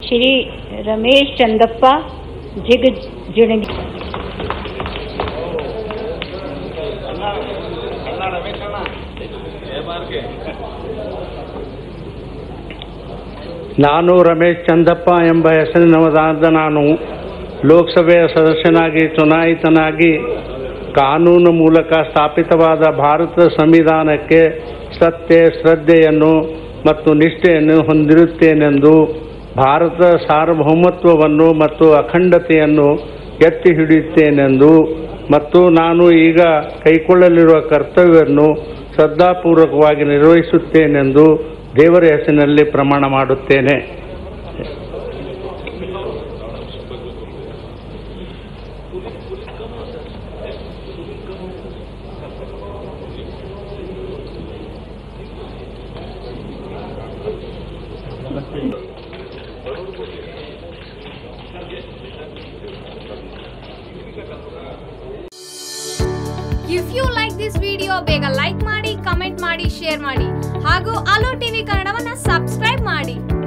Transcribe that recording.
ಶ್ರೀ ರಮೇಶ್ ಚಂದಪ್ಪ ಜಿಗ್ ಜಿಣಗಿ ನಾನು ರಮೇಶ್ ಚಂದಪ್ಪ ಎಂಬ ಹೆಸರಿನವರಾದ ನಾನು ಲೋಕಸಭೆಯ ಸದಸ್ಯನಾಗಿ ಚುನಾಯಿತನಾಗಿ ಕಾನೂನು ಮೂಲಕ ಸ್ಥಾಪಿತವಾದ ಭಾರತ ಸಂವಿಧಾನಕ್ಕೆ ಸತ್ಯ ಶ್ರದ್ಧೆಯನ್ನು ಮತ್ತು ನಿಷ್ಠೆಯನ್ನು ಹೊಂದಿರುತ್ತೇನೆಂದು ಭಾರತ ಸಾರ್ವಭೌಮತ್ವವನ್ನು ಮತ್ತು ಅಖಂಡತೆಯನ್ನು ಎತ್ತಿ ಹಿಡಿಯುತ್ತೇನೆಂದು ಮತ್ತು ನಾನು ಈಗ ಕೈಗೊಳ್ಳಲಿರುವ ಕರ್ತವ್ಯವನ್ನು ಶ್ರದ್ಧಾಪೂರ್ವಕವಾಗಿ ನಿರ್ವಹಿಸುತ್ತೇನೆಂದು ದೇವರ ಹೆಸರಿನಲ್ಲಿ ಪ್ರಮಾಣ ಮಾಡುತ್ತೇನೆ if you like this video ಬೇಗ ಲೈಕ್ ಮಾಡಿ ಕಮೆಂಟ್ ಮಾಡಿ ಶೇರ್ ಮಾಡಿ ಹಾಗೂ ಅಲೋ ಟಿವಿ ಕನ್ನಡವನ್ನ ಸಬ್ಸ್ಕ್ರೈಬ್ ಮಾಡಿ